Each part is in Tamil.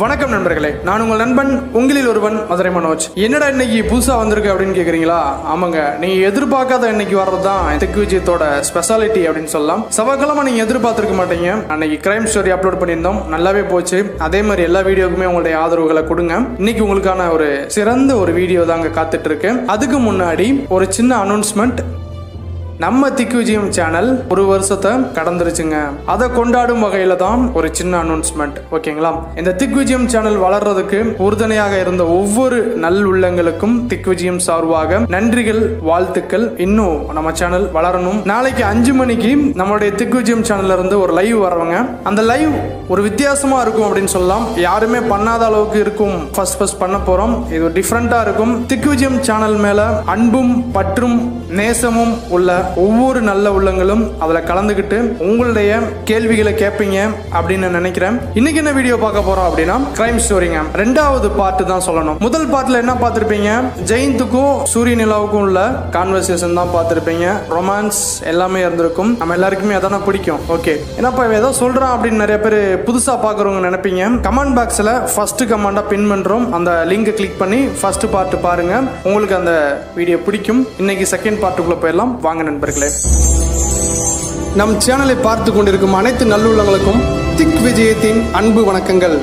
வணக்கம் நண்பர்களே நான் உங்கள் நண்பன் உங்களில் ஒருவன் மதுரை மனோஜ் என்னடா இன்னைக்கு புதுசா வந்திருக்கு அப்படின்னு கேக்குறீங்களா ஆமாங்க நீங்க எதிர்பார்க்காத இன்னைக்கு வர்றது தான் திக் விஜயத்தோட ஸ்பெஷாலிட்டி அப்படின்னு சொல்லலாம் செவ்வாய்க்கிழமை நீங்க எதிர்பார்த்திருக்க மாட்டீங்க அன்னைக்கு கிரைம் ஸ்டோரி அப்லோட் பண்ணியிருந்தோம் நல்லாவே போச்சு அதே மாதிரி எல்லா வீடியோக்குமே உங்களுடைய ஆதரவுகளை கொடுங்க இன்னைக்கு உங்களுக்கான ஒரு சிறந்த ஒரு வீடியோ தாங்க காத்துட்டு இருக்கு அதுக்கு முன்னாடி ஒரு சின்ன அனௌன்ஸ்மெண்ட் நம்ம திக்கு விஜயம் சேனல் ஒரு வருஷத்தை கடந்துருச்சுங்க அதை கொண்டாடும் வகையில தான் ஒரு சின்ன அனௌன்ஸ்மெண்ட் ஓகேங்களா இந்த திக் விஜயம் சேனல் வளர்றதுக்கு உறுதுணையாக இருந்த ஒவ்வொரு நல் உள்ளங்களுக்கும் திக் விஜயம் சார்பாக நன்றிகள் வாழ்த்துக்கள் இன்னும் நம்ம சேனல் வளரணும் நாளைக்கு அஞ்சு மணிக்கு நம்மளுடைய திக் விஜயம் சேனல்ல இருந்து ஒரு லைவ் வரவங்க அந்த லைவ் ஒரு வித்தியாசமா இருக்கும் அப்படின்னு சொல்லலாம் யாருமே பண்ணாத அளவுக்கு இருக்கும் ஃபர்ஸ்ட் ஃபர்ஸ்ட் பண்ண போறோம் இது டிஃப்ரெண்டா இருக்கும் திக் விஜயம் சேனல் மேல அன்பும் பற்றும் நேசமும் உள்ள ஒவ்வொரு நல்ல உள்ளங்களும் அதுல கலந்துக்கிட்டு உங்களுடைய கேள்விகளை கேட்பீங்க அப்படின்னு நான் நினைக்கிறேன் இன்னைக்கு என்ன வீடியோ பார்க்க போறோம் அப்படின்னா கிரைம் ஸ்டோரிங்க ரெண்டாவது பார்ட் தான் சொல்லணும் முதல் பார்ட்ல என்ன பார்த்திருப்பீங்க ஜெயந்துக்கும் சூரிய நிலாவுக்கும் உள்ள கான்வர்சேஷன் தான் பார்த்திருப்பீங்க ரொமான்ஸ் எல்லாமே இருந்திருக்கும் நம்ம எல்லாருக்குமே அதானே பிடிக்கும் ஓகே என்னப்பா இவன் ஏதோ சொல்றான் அப்படின்னு நிறைய பேர் புதுசா பாக்குறவங்க நினைப்பீங்க கமெண்ட் பாக்ஸ்ல ஃபர்ஸ்ட் கமெண்டா பின் பண்றோம் அந்த லிங்கை கிளிக் பண்ணி ஃபர்ஸ்ட் பார்ட் பாருங்க உங்களுக்கு அந்த வீடியோ பிடிக்கும் இன்னைக்கு செகண்ட் பார்ட்டுக்குள்ள போயிடலாம் வாங்க நண்பர்களே நம் சேனலை பார்த்து கொண்டிருக்கும் அனைத்து நல்லுள்ளங்களுக்கும் திக் விஜயத்தின் அன்பு வணக்கங்கள்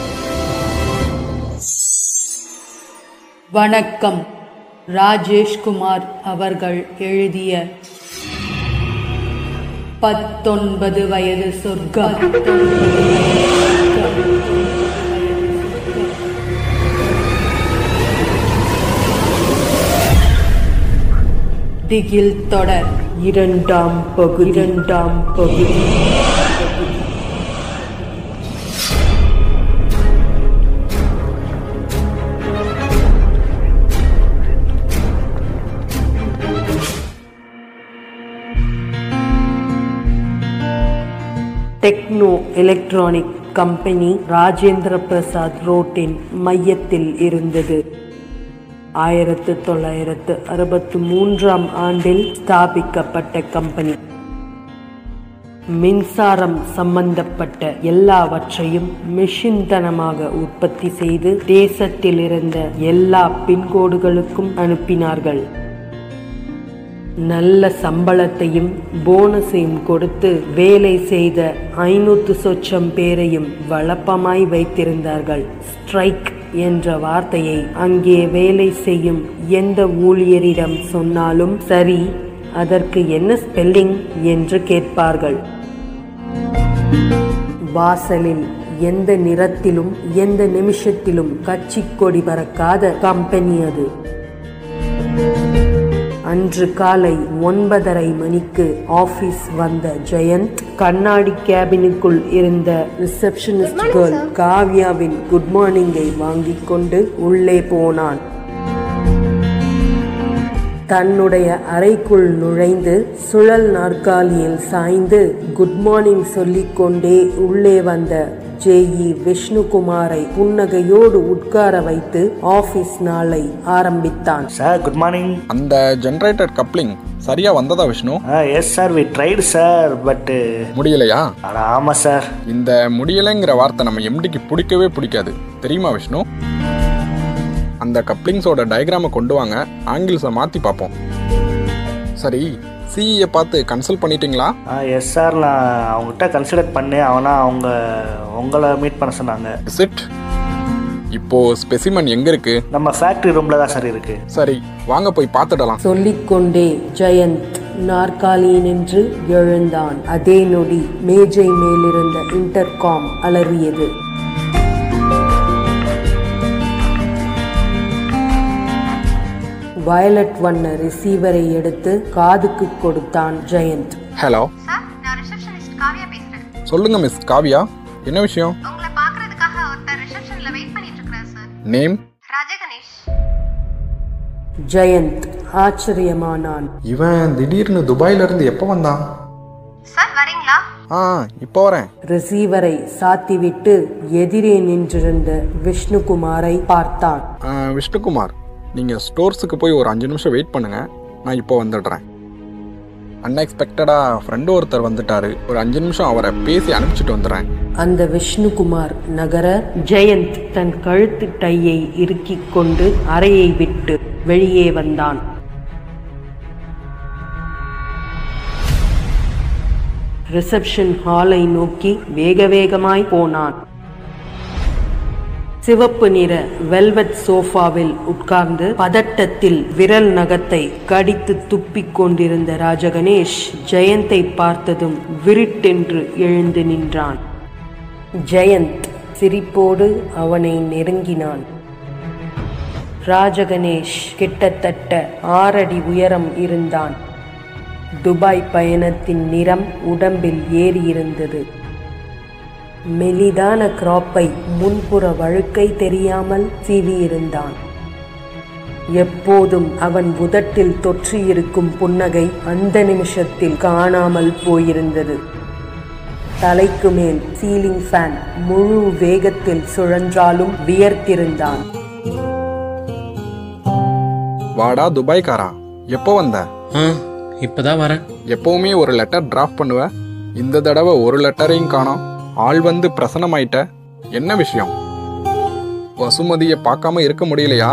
வணக்கம் ராஜேஷ்குமார் அவர்கள் எழுதிய பத்தொன்பது வயது சொர்க்கம் திகில் தொடர் இரண்டாம் பகுதி இரண்டாம் பகுதி techno electronic company Rajendra Prasad ரோட்டின் மையத்தில் இருந்தது ஆயிரத்து தொள்ளாயிரத்து அறுபத்து மூன்றாம் ஆண்டில் ஸ்தாபிக்கப்பட்ட கம்பெனி மின்சாரம் சம்பந்தப்பட்ட எல்லாவற்றையும் மிஷின்தனமாக உற்பத்தி செய்து தேசத்தில் இருந்த எல்லா பின்கோடுகளுக்கும் அனுப்பினார்கள் நல்ல சம்பளத்தையும் போனஸையும் கொடுத்து வேலை செய்த ஐநூத்து சொச்சம் பேரையும் வளப்பமாய் வைத்திருந்தார்கள் ஸ்ட்ரைக் என்ற வார்த்தையை அங்கே வேலை செய்யும் எந்த ஊழியரிடம் சொன்னாலும் சரி அதற்கு என்ன ஸ்பெல்லிங் என்று கேட்பார்கள் வாசலில் எந்த நிறத்திலும் எந்த நிமிஷத்திலும் கட்சி கொடி பறக்காத கம்பெனி அது அன்று காலை ஒன்பதரை மணிக்கு ஆபீஸ் வந்த ஜெயந்த் கண்ணாடி கேபினுக்குள் இருந்த ரிசப்ஷனிஸ்ட் கேர்ள் காவ்யாவின் குட் மார்னிங்கை வாங்கிக் கொண்டு உள்ளே போனான் தன்னுடைய அறைக்குள் நுழைந்து சுழல் நாற்காலியில் சாய்ந்து குட் மார்னிங் சொல்லிக்கொண்டே உள்ளே வந்த ஜேஇ விஷ்ணுகுமாரை புன்னகையோடு உட்கார வைத்து ஆபீஸ் நாளை ஆரம்பித்தான் சார் குட் மார்னிங் அந்த ஜென்ரேட்டர் கப்ளிங் சரியா வந்ததா Vishnu yes sir we tried sir பட்டு முடியலையா அட ஆமாம் சார் இந்த முடியலைங்கிற வார்த்தை நம்ம எம்டிக்கு பிடிக்கவே பிடிக்காது தெரியுமா விஷ்ணு அந்த கப்ளிங்ஸோட டயக்ராமை கொண்டு வாங்க ஆங்கிள்ஸை மாற்றி பார்ப்போம் சரி சிஇயை பார்த்து கன்சல்ட் பண்ணிட்டீங்களா ஆ எஸ் சார் நான் அவங்ககிட்ட கன்சிடர் பண்ணேன் அவனா அவங்க உங்களை மீட் பண்ண சொன்னாங்க இட் இப்போ ஸ்பெசிமன் எங்க இருக்கு நம்ம ஃபேக்ட்ரி ரூமில் தான் சார் இருக்கு சரி வாங்க போய் பார்த்துடலாம் சொல்லிக்கொண்டே ஜெயந்த் நாற்காலியில் நின்று எழுந்தான் அதே நொடி மேஜை மேலிருந்த இன்டர்காம் அலறியது வயலட் வண்ண ரிசீவரை எடுத்து காதுக்கு கொடுத்தான் ஜெயந்த் ஹலோ சார் நான் ரிசப்ஷனிஸ்ட் காவ்யா பேசுறேன் சொல்லுங்க மிஸ் காவியா என்ன விஷயம் உங்களை பார்க்கறதுக்காக ஒருத்தர் ரிசப்ஷன்ல வெயிட் பண்ணிட்டு இருக்கிறார் சார் நேம் ராஜகணேஷ் ஜெயந்த் ஆச்சரியமானான் இவன் திடீர்னு துபாயில இருந்து எப்போ வந்தான் சார் வரீங்களா ஆ இப்போ வரேன் ரிசீவரை சாத்திவிட்டு எதிரே நின்றிருந்த விஷ்ணுகுமாரை பார்த்தான் ஆ, விஷ்ணுகுமார் நீங்கள் ஸ்டோர்ஸுக்கு போய் ஒரு அஞ்சு நிமிஷம் வெயிட் பண்ணுங்க நான் இப்போ வந்துடுறேன் அன்எக்ஸ்பெக்டடாக ஃப்ரெண்டு ஒருத்தர் வந்துட்டாரு ஒரு அஞ்சு நிமிஷம் அவரை பேசி அனுப்பிச்சிட்டு வந்துடுறேன் அந்த விஷ்ணுகுமார் நகர ஜெயந்த் தன் கழுத்து டையை இறுக்கிக் கொண்டு அறையை விட்டு வெளியே வந்தான் ரிசப்ஷன் ஹாலை நோக்கி வேக வேகமாய் போனான் சிவப்பு நிற வெல்வெட் சோஃபாவில் உட்கார்ந்து பதட்டத்தில் விரல் நகத்தை கடித்து துப்பிக் கொண்டிருந்த ராஜகணேஷ் ஜெயந்தை பார்த்ததும் விருட்டென்று எழுந்து நின்றான் ஜெயந்த் சிரிப்போடு அவனை நெருங்கினான் ராஜகணேஷ் கிட்டத்தட்ட ஆறடி உயரம் இருந்தான் துபாய் பயணத்தின் நிறம் உடம்பில் ஏறியிருந்தது மெலிதான கிராப்பை முன்புற வழுக்கை தெரியாமல் சீவியிருந்தான் எப்போதும் அவன் உதட்டில் தொற்றியிருக்கும் புன்னகை அந்த நிமிஷத்தில் காணாமல் போயிருந்தது தலைக்கு மேல் சீலிங் ஃபேன் முழு வேகத்தில் சுழன்றாலும் வியர்த்திருந்தான் வாடா துபாய்க்காரா எப்போ வந்த ஆ இப்பதான் வரேன் எப்பவுமே ஒரு லெட்டர் டிராஃப்ட் பண்ணுவ இந்த தடவை ஒரு லெட்டரையும் காணோம் ஆள் வந்து பிரசனமாயிட்ட என்ன விஷயம் வசுமதியை பார்க்காம இருக்க முடியலையா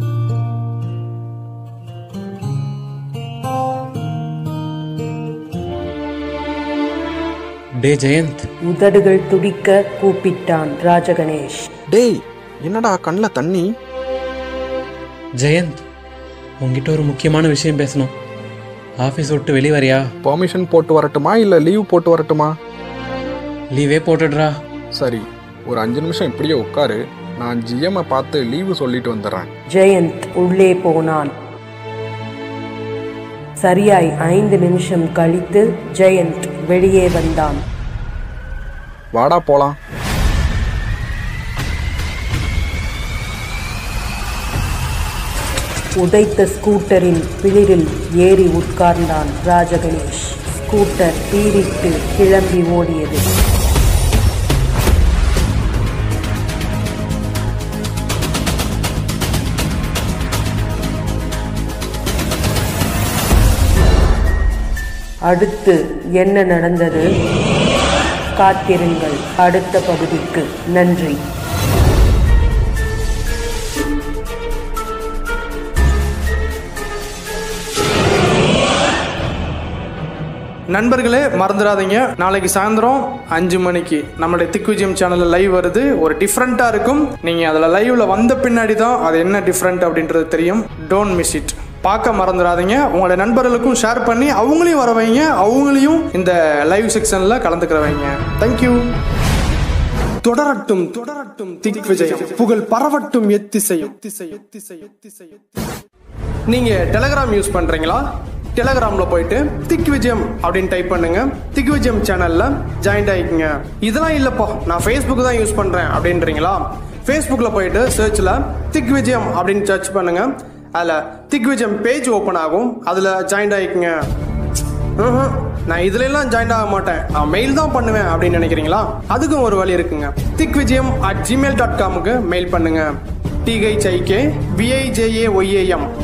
டே ஜெயந்த் உதடுகள் துடிக்க கூப்பிட்டான் ராஜகணேஷ் டேய் என்னடா கண்ணில் தண்ணி ஜெயந்த் உங்ககிட்ட ஒரு முக்கியமான விஷயம் பேசணும் ஆஃபீஸ் விட்டு வெளியே வரியா பெர்மிஷன் போட்டு வரட்டுமா இல்லை லீவ் போட்டு வரட்டுமா லீவே போட்டுடுறா சரி ஒரு அஞ்சு நிமிஷம் இப்படியே உட்காரு நான் ஜிஎம்மை பார்த்து லீவு சொல்லிட்டு வந்துடுறேன் ஜெயந்த் உள்ளே போனான் சரியாய் ஐந்து நிமிஷம் கழித்து ஜெயந்த் வெளியே வந்தான் வாடா போலாம் உதைத்த ஸ்கூட்டரின் பிளிரில் ஏறி உட்கார்ந்தான் ராஜகணேஷ் ஸ்கூட்டர் தீரிட்டு கிளம்பி ஓடியது அடுத்து என்ன நடந்தது காத்திருங்கள் அடுத்த பகுதிக்கு நன்றி நண்பர்களே மறந்துடாதீங்க நாளைக்கு சாயந்தரம் அஞ்சு மணிக்கு நம்மளுடைய திக்விஜயம் சேனலில் லைவ் வருது ஒரு டிஃப்ரெண்ட்டாக இருக்கும் நீங்கள் அதில் லைவில் வந்த பின்னாடி தான் அது என்ன டிஃப்ரெண்ட் அப்படின்றது தெரியும் டோன்ட் மிஸ் இட் பார்க்க மறந்துடாதீங்க உங்களோட நண்பர்களுக்கும் ஷேர் பண்ணி அவங்களையும் வர வைங்க அவங்களையும் இந்த லைவ் செக்ஷனில் கலந்துக்கிற வைங்க தேங்க்யூ தொடரட்டும் தொடரட்டும் திக் விஜயம் புகழ் பரவட்டும் எத்திசையும் எத்திசையும் எத்திசையும் எத்திசையும் நீங்க டெலகிராம் யூஸ் பண்றீங்களா டெலகிராம்ல போயிட்டு திக் விஜயம் அப்படின்னு டைப் பண்ணுங்க திக் விஜயம் சேனல்ல ஜாயின் ஆயிக்குங்க இதெல்லாம் இல்லப்பா நான் ஃபேஸ்புக் தான் யூஸ் பண்றேன் அப்படின்றீங்களா ஃபேஸ்புக்ல போயிட்டு சர்ச்ல திக் விஜயம் அப்படின்னு சர்ச் பண்ணுங்க அதுல திக் விஜயம் பேஜ் ஓப்பன் ஆகும் அதுல ஜாயின் ஆயிக்குங்க ம்ஹும். நான் இதுல எல்லாம் ஜாயின் ஆக மாட்டேன் நான் மெயில் தான் பண்ணுவேன் அப்படின்னு நினைக்கிறீங்களா அதுக்கும் ஒரு வழி இருக்குங்க Dhik Vijayam at gmail dot காமுக்கு மெயில் பண்ணுங்க டிஹெச்ஐகே விஐஜேஏ ஒய்ஏஎம்